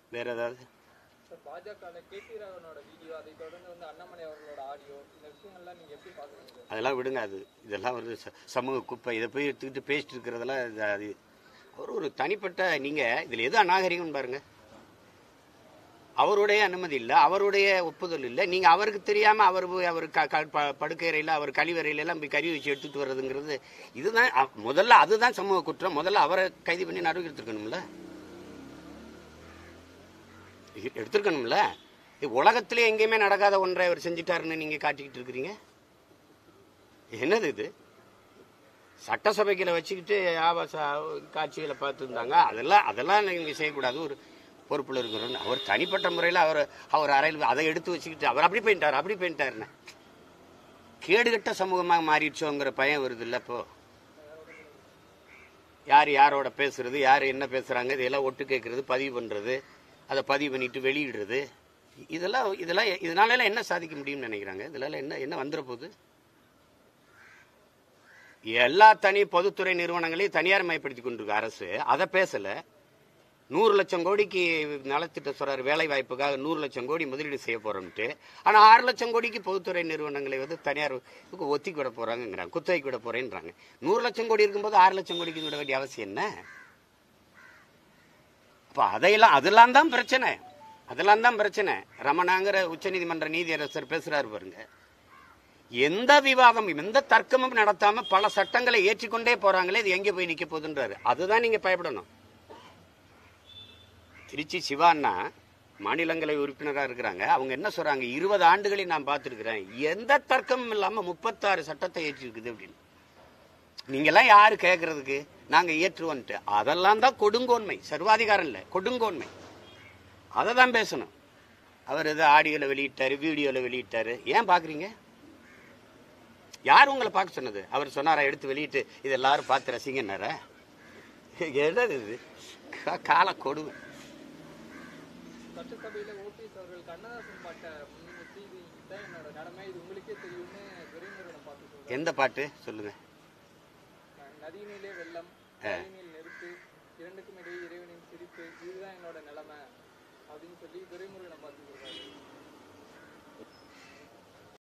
வேற ஏதாவது சார் பாஜக கே சி ராகவனோட வீடியோ அதை தொடர்ந்து வந்து அண்ணாமலை அவர்களோட ஆடியோ இந்த விஷயங்கள்லாம் நீங்க எப்படி பாக்குறீங்க சார் அதெல்லாம் விடுங்க அது இதெல்லாம் ஒரு ச- சமூக குப்பை இதை போய் எடுத்துக்கிட்டு பேசிட்டு இருக்கிறதெல்லாம் இது அது அவர் ஒரு தனிப்பட்ட நீங்கள் இதில் எது அநாகரிகம்னு பாருங்க அவருடைய அனுமதி இல்லை அவருடைய ஒப்புதல் இல்லை நீங்கள் அவருக்கு தெரியாமல் அவர் போய் அவர் க க- ப- படுக்கையறையில் அவர் கழிவறையில எல்லாம் போய் கறி வச்சு எடுத்துட்டு வர்றதுங்கிறது இதுதான் அ- முதல்ல அதுதான் சமூக குற்றம் முதல்ல அவரை கைது பண்ணி நடுவு எடுத்துருக்கணும்ல எ- எடுத்திருக்கணும்ல இது உலகத்திலே எங்கேயுமே நடக்காத ஒன்றை அவர் செஞ்சிட்டாருன்னு நீங்கள் காட்டிக்கிட்டு இருக்கிறீங்க என்னது இது சட்டசபைகளை வச்சுக்கிட்டு ஆபாச காட்சிகளை பார்த்துருந்தாங்க அதெல்லாம் அதெல்லாம் நீங்கள் செய்யக்கூடாது ஒரு பொறுப்பில் இருக்கிறோம் அவர் தனிப்பட்ட முறையில் அவர் அவர் அறையில் அதை எடுத்து வச்சுக்கிட்டு அவர் அப்படி போயிட்டார் அப்படி போயிட்டாருன்னு கேடுகட்ட சமூகமாக மாறிடுச்சோங்கிற பயம் வருது இல்லை இப்போ யார் யாரோட பேசுறது யார் என்ன பேசுறாங்க இதெல்லாம் ஒட்டு கேட்கறது பதிவு பண்றது அதை பதிவு பண்ணிட்டு வெளியிடுறது இதெல்லாம் இதெல்லாம் இதனால எல்லாம் என்ன சாதிக்க முடியும்னு நினைக்கிறாங்க இதனால என்ன என்ன வந்துட போகுது எல்லா தனி பொதுத்துறை நிறுவனங்களையும் தனியார் மயப்படுத்தி கொண்டிருக்க அரசு அதை பேசல நூறு லட்சம் கோடிக்கு நலத்திட்ட சொல்றாரு வேலை வாய்ப்புக்காக நூறு லட்சம் கோடி முதலீடு செய்ய போறோம்ட்டு ஆனா ஆறு லட்சம் கோடிக்கு பொதுத்துறை நிறுவனங்களை வந்து தனியார் இதுக்கு ஒத்திக்கு விட போறாங்கிறாங்க குத்தகைக்கு விட போறேன்றாங்க நூறு லட்சம் கோடி இருக்கும்போது ஆறு லட்சம் கோடிக்கு விட வேண்டிய அவசியம் என்ன அப்ப அதையெல்லாம் அதெல்லாம் தான் பிரச்சனை அதெல்லாம் தான் பிரச்சனை ரமணாங்கிற உச்சநீதிமன்ற நீதியரசர் பேசுறாரு பாருங்க எந்த விவாதம் எந்த தர்க்கமும் நடத்தாம பல சட்டங்களை ஏற்றிக்கொண்டே போறாங்களே இது எங்க போய் நிக்க போகுதுன்றாரு அதுதான் நீங்க பயப்படணும் திருச்சி சிவான்னா மாநிலங்களவை உறுப்பினராக இருக்கிறாங்க அவங்க என்ன சொல்றாங்க இருபது ஆண்டுகளை நான் பார்த்துருக்கிறேன் எந்த தர்க்கமும் இல்லாம முப்பத்தாறு சட்டத்தை ஏற்றிருக்குது அப்படின்னு நீங்கெல்லாம் யாரு கேட்கறதுக்கு நாங்க ஏற்றுவோன்ட்டு அதெல்லாம் தான் கொடுங்கோன்மை சர்வாதிகாரம் இல்லை கொடுங்கோன்மை அதை தான் பேசணும் அவர் எதோ ஆடியோவில் வெளியிட்டாரு வீடியோவில் வெளியிட்டாரு ஏன் பார்க்குறீங்க யார் உங்களை பார்க்க சொன்னது அவர் சொன்னாரா எடுத்து வெளியிட்டு இது எல்லாரும் பார்த்து ரசிங்கன்னாரா என்னது இது கா- கால கொடுமை சட்டசபையில ஓபிஎஸ் அவர்கள் கண்ணதாசன் பாட்டை முன்னிறுத்தி இது இதுதான் என்னோட கடமை இது உங்களுக்கே தெரியும்னு துரைமுருகனை பார்த்து சொல்றாரு எந்த பாட்டு சொல்லுங்க நதியினிலே வெள்ளம் நதியினிலே